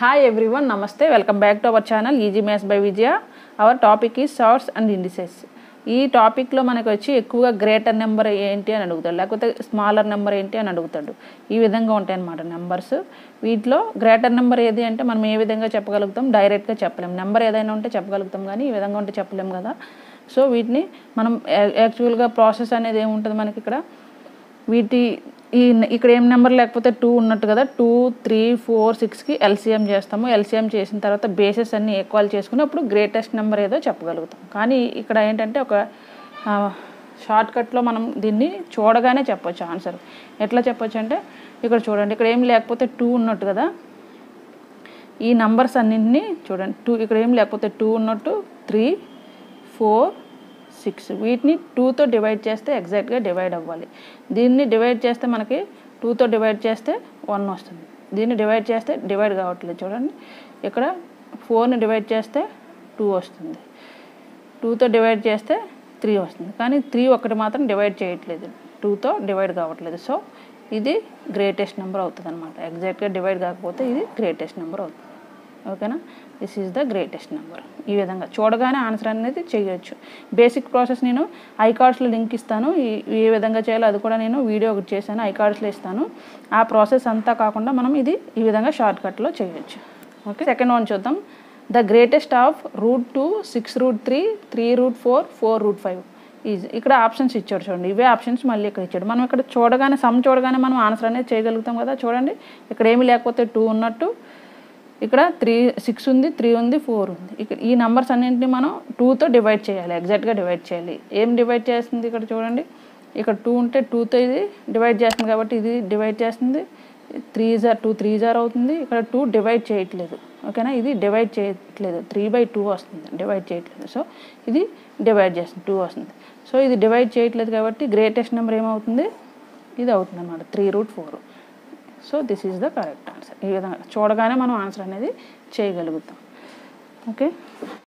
hi everyone నమస్తే welcome back to our channel easy maths by Vijaya our topic ఈ surds and indices ఈ టాపిక్లో మనకు వచ్చి ఎక్కువగా గ్రేటర్ నెంబర్ ఏంటి అని అడుగుతాడు లేకపోతే స్మాలర్ నెంబర్ ఏంటి అని అడుగుతాడు ఈ విధంగా ఉంటాయి అన్నమాట నెంబర్స్ వీటిలో గ్రేటర్ నెంబర్ ఏది అంటే మనం ఏ విధంగా చెప్పగలుగుతాం డైరెక్ట్గా చెప్పలేం నెంబర్ ఏదైనా ఉంటే చెప్పగలుగుతాం కానీ ఈ విధంగా ఉంటే చెప్పలేం కదా సో వీటిని మనం యాక్చువల్గా ప్రాసెస్ అనేది ఏముంటుంది మనకి ఇక్కడ వీటి ఈ ఇక్కడ ఏం నెంబర్ లేకపోతే టూ ఉన్నట్టు కదా టూ త్రీ ఫోర్ సిక్స్కి ఎల్సిఎం చేస్తాము ఎల్సిఎం చేసిన తర్వాత బేసెస్ అన్ని ఈక్వల్ చేసుకుని అప్పుడు గ్రేటెస్ట్ నెంబర్ ఏదో చెప్పగలుగుతాం కానీ ఇక్కడ ఏంటంటే ఒక షార్ట్ కట్లో మనం దీన్ని చూడగానే చెప్పొచ్చు ఆన్సర్ ఎట్లా చెప్పొచ్చు అంటే ఇక్కడ చూడండి ఇక్కడ ఏం లేకపోతే టూ ఉన్నట్టు కదా ఈ నంబర్స్ అన్నింటినీ చూడండి టూ ఇక్కడ ఏం లేకపోతే టూ ఉన్నట్టు త్రీ ఫోర్ సిక్స్ వీటిని టూతో డివైడ్ చేస్తే ఎగ్జాక్ట్గా డివైడ్ అవ్వాలి దీన్ని డివైడ్ చేస్తే మనకి టూతో డివైడ్ చేస్తే వన్ వస్తుంది దీన్ని డివైడ్ చేస్తే డివైడ్ కావట్లేదు చూడండి ఇక్కడ ఫోర్ని డివైడ్ చేస్తే టూ వస్తుంది టూతో డివైడ్ చేస్తే త్రీ వస్తుంది కానీ త్రీ ఒకటి మాత్రం డివైడ్ చేయట్లేదు టూతో డివైడ్ కావట్లేదు సో ఇది గ్రేటెస్ట్ నెంబర్ అవుతుంది అనమాట ఎగ్జాక్ట్గా డివైడ్ కాకపోతే ఇది గ్రేటెస్ట్ నెంబర్ అవుతుంది ఓకేనా this is the greatest number ఈ విధంగా చూడగానే ఆన్సర్ అనేది చేయొచ్చు బేసిక్ ప్రాసెస్ నేను ఐ కార్డ్స్లో లింక్ ఇస్తాను ఈ ఏ విధంగా చేయాలో అది కూడా నేను వీడియో ఒకటి చేశాను ఐ కార్డ్స్లో ఇస్తాను ఆ ప్రాసెస్ అంతా కాకుండా మనం ఇది ఈ విధంగా షార్ట్ కట్లో చేయొచ్చు ఓకే సెకండ్ వన్ చూద్దాం the greatest of root two six root three three root four four root five easy ఇక్కడ ఆప్షన్స్ ఇచ్చాడు చూడండి ఇవే ఆప్షన్స్ మళ్ళీ ఇక్కడ ఇచ్చాడు మనం ఇక్కడ చూడగానే సమ్ చూడగానే మనం ఆన్సర్ అనేది చేయగలుగుతాం కదా చూడండి ఇక్కడ ఏమీ లేకపోతే టూ ఉన్నట్టు ఇక్కడ త్రీ సిక్స్ ఉంది త్రీ ఉంది ఫోర్ ఉంది ఇక్కడ ఈ నెంబర్స్ అన్నింటినీ మనం టూతో డివైడ్ చేయాలి ఎగ్జాక్ట్గా డివైడ్ చేయాలి ఏం డివైడ్ చేస్తుంది ఇక్కడ చూడండి ఇక్కడ టూ ఉంటే టూతో ఇది డివైడ్ చేస్తుంది కాబట్టి ఇది డివైడ్ చేస్తుంది త్రీ జార్ టూ త్రీ జార్ అవుతుంది ఇక్కడ టూ డివైడ్ చేయట్లేదు ఓకేనా ఇది డివైడ్ చేయట్లేదు త్రీ బై టూ వస్తుంది డివైడ్ చేయట్లేదు సో ఇది డివైడ్ చేస్తుంది టూ వస్తుంది సో ఇది డివైడ్ చేయట్లేదు కాబట్టి గ్రేటెస్ట్ నెంబర్ ఏమవుతుంది ఇది అవుతుంది అనమాట three root four so this is the correct answer ఈ విధంగా చూడగానే మనం ఆన్సర్ అనేది చేయగలుగుతాం ఓకే